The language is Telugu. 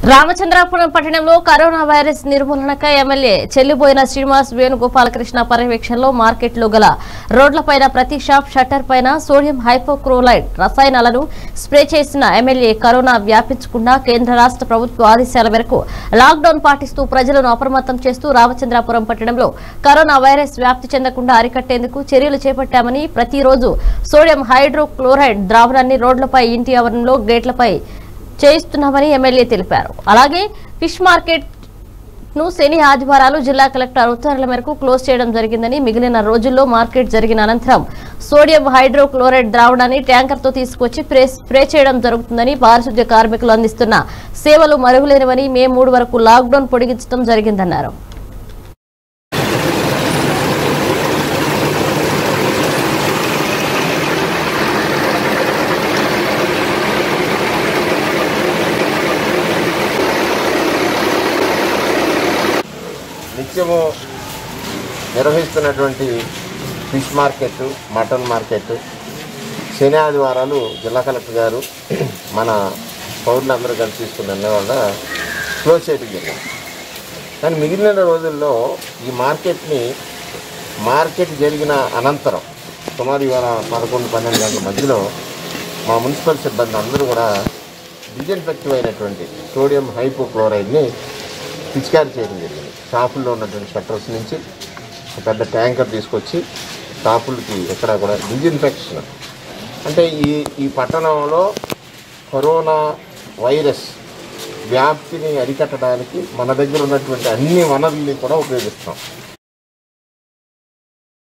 రామచంద్రాపురం పట్టణంలో కరోనా వైరస్ నిర్మూలనకై ఎమ్మెల్యే చెల్లిబోయిన శ్రీనివాస్ వేణుగోపాలకృష్ణ పర్యవేక్షణలో మార్కెట్లో గల రోడ్లపైన ప్రతి షాప్ షట్టర్ పైన సోడియం హైపోక్రోలైడ్ రసాయనాలను స్ప్రే చేసిన ఎమ్మెల్యే కరోనా వ్యాపించకుండా కేంద్ర రాష్ట్ర ప్రభుత్వ ఆదేశాల మేరకు లాక్డౌన్ పాటిస్తూ ప్రజలను అప్రమత్తం చేస్తూ రామచంద్రాపురం పట్టణంలో కరోనా వైరస్ వ్యాప్తి చెందకుండా అరికట్టేందుకు చర్యలు చేపట్టామని ప్రతిరోజు సోడియం హైడ్రోక్లోరైడ్ ద్రావణాన్ని రోడ్లపై ఇంటి ఆవరణలో గేట్లపై చేయిస్తున్నామని ఎమ్మెల్యే తెలిపారు అలాగే ఫిష్ మార్కెట్ ను శని ఆదివారాలు జిల్లా కలెక్టర్ ఉత్తర్వుల మేరకు క్లోజ్ చేయడం జరిగిందని మిగిలిన రోజుల్లో మార్కెట్ జరిగిన అనంతరం సోడియం హైడ్రోక్లోరైడ్ ద్రావణాన్ని ట్యాంకర్ తో తీసుకొచ్చి ప్రే స్ప్రే చేయడం జరుగుతుందని పారిశుద్ధ్య కార్మికులు అందిస్తున్న సేవలు మరుగులేనివని మే మూడు వరకు లాక్డౌన్ పొడిగించడం జరిగిందన్నారు నిత్యము నిర్వహిస్తున్నటువంటి ఫిష్ మార్కెట్ మటన్ మార్కెట్ శని ఆదివారాలు జిల్లా కలెక్టర్ గారు మన పౌరులందరూ కలిసి తీసుకున్న నిర్ణయం వల్ల క్లోజ్ చేయడం జరిగింది కానీ మిగిలిన రోజుల్లో ఈ మార్కెట్ని మార్కెట్ జరిగిన అనంతరం సుమారు ఇవాళ పదకొండు పన్నెండు గంటల మధ్యలో మా మున్సిపల్ సిబ్బంది అందరూ కూడా డిజన్ఫెక్టివ్ అయినటువంటి సోడియం హైపోక్లోరైడ్ని పిచికారీ చేయడం జరిగింది షాపుల్లో ఉన్నటువంటి షట్టర్స్ నుంచి ఒక పెద్ద ట్యాంకర్ తీసుకొచ్చి షాపులకి ఎక్కడ కూడా డిజిన్ఫెక్షన్ అంటే ఈ ఈ పట్టణంలో కరోనా వైరస్ వ్యాప్తిని అరికట్టడానికి మన దగ్గర ఉన్నటువంటి అన్ని వనరుల్ని కూడా ఉపయోగిస్తాం